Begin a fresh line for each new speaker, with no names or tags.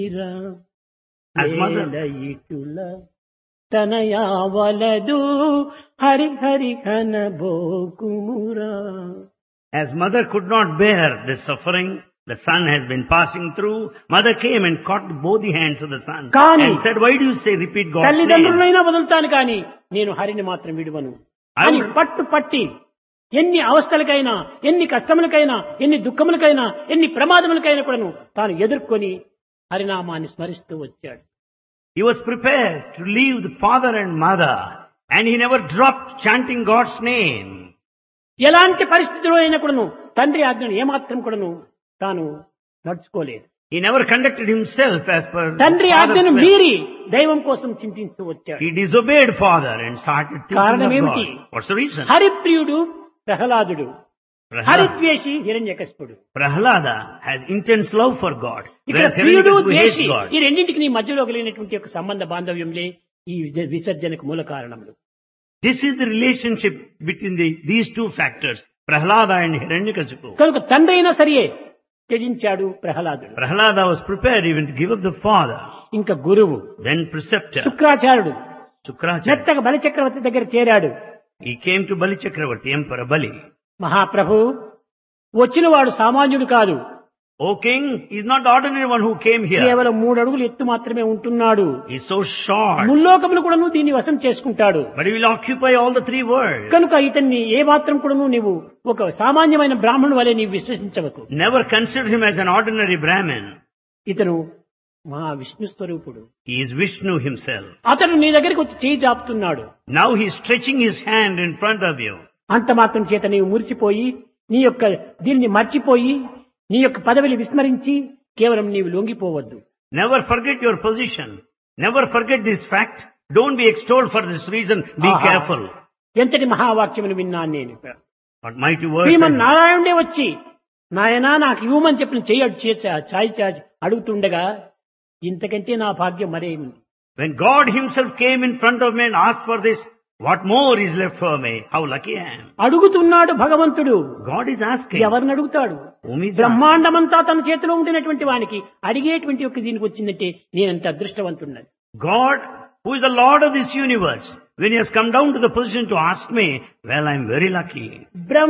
As mother-
ఇటుల తనయావలదు Hari Hari కనబోకుమురా
As mother could not bear the suffering the son has been passing through, mother came and caught both the hands of the son
Kani-
and said, why do you say repeat God's name?
తల్లిదండ్రులైనా వదులుతాను కానీ నేను హరిని మాత్రం విడువను
I
అని
would-
పట్టు పట్టి ఎన్ని అవస్థలకైనా ఎన్ని కష్టములకైనా ఎన్ని దుఃఖములకైనా ఎన్ని ప్రమాదములకైనా కూడాను తాను ఎదుర్కొని హరినామాన్ని స్మరిస్తూ వచ్చాడు
He was prepared to leave the father and mother and he never dropped chanting God's name.
ఎలాంటి పరిస్థితిలో అయినా కూడాను తండ్రి ఆజ్ఞను ఏమాత్రం కూడాను తాను నడుచుకోలేదు
He never conducted himself as per his
తండ్రి
father's
ఆజ్ఞను
will.
మీరి దైవం కోసం చింతిస్తూ వచ్చాడు
He disobeyed father and started thinking
కారణం
of
ఏమిటి?
God. What's the reason?
హరిప్రియుడు ప్రహ్లాదుడు
Prahlada,
హరిద్వేషి హిరణ్యకశిపుడు
Prahlada has intense love for God.
ఇక్కడ
Whereas
ప్రియుడు
Hiranyakashipu hates
ద్వేషి
God.
ఈ రెండింటికి నీ మధ్యలో కలిగినటువంటి ఒక సంబంధ బాంధవ్యంలే ఈ విజ- విసర్జనకు మూల కారణములు
This is the relationship between the, these two factors, Prahlada and Hiranyakasipu.
కనుక తండ్రి అయినా సరియే త్యజించాడు ప్రహ్లాదుడు
Prahlada was prepared even to give up the father,
ఇంకా గురువు
then preceptor,
శుక్రాచార్యుడు
Sukracharya.
మెత్తగా బలిచక్రవర్తి దగ్గర చేరాడు
He came to Bali Chakravarti, Emperor Bali.
మహాప్రభు వచ్చినవాడు సామాన్యుడు కాదు
O king, he's not the ordinary one who came here.
కేవలం మూడు అడుగులు ఎత్తు మాత్రమే ఉంటున్నాడు
He's so short,
ముల్లోకములు కూడాను దీన్ని వశం చేసుకుంటాడు
but he will occupy all the three worlds.
కనుక ఇతన్ని ఏ మాత్రం కూడాను నీవు ఒక సామాన్యమైన బ్రాహ్మణు వలె నీవు విశ్వసించవకు
Never consider him as an ordinary Brahmin.
ఇతను మహా విష్ణు స్వరూపుడు
He is Vishnu himself.
అతడు నీ దగ్గరికి వచ్చి చేయి జాపుతున్నాడు
Now he's stretching his hand in front of you.
అంత మాత్రం చేత నీవు మురిసిపోయి నీ యొక్క దీన్ని మర్చిపోయి నీ యొక్క పదవిని విస్మరించి కేవలం నీవు లొంగిపోవద్దు
Never forget your position. Never forget this fact. Don't be extolled for this reason. Be
ఆహా.
careful.
ఎంతటి మహావాక్యమును విన్నాను నేను
What mighty words.
శ్రీమన్
are-
నారాయణుడే వచ్చి నాయనా నాకు ఇవ్వమని చెప్పిన చెయ్యి అడు- చే- చా- చాయ్ చాచి అడుగుతుండగా ఇంతకంటే నా భాగ్యం మరేమింది
When God himself came in front of me and asked for this, what more is left for me? How lucky I am.
అడుగుతున్నాడు భగవంతుడు
God is asking.
ఎవరిని అడుగుతాడు
Whom is asking?
బ్రహ్మాండమంతా తన చేతిలో ఉండినటువంటి వానికి అడిగేటువంటి ఒక దీనికి వచ్చిందంటే నేనంత అదృష్టవంతున్నది
God, who is the Lord of this universe, when he has come down to the position to ask me, well, I'm very lucky.
Brahma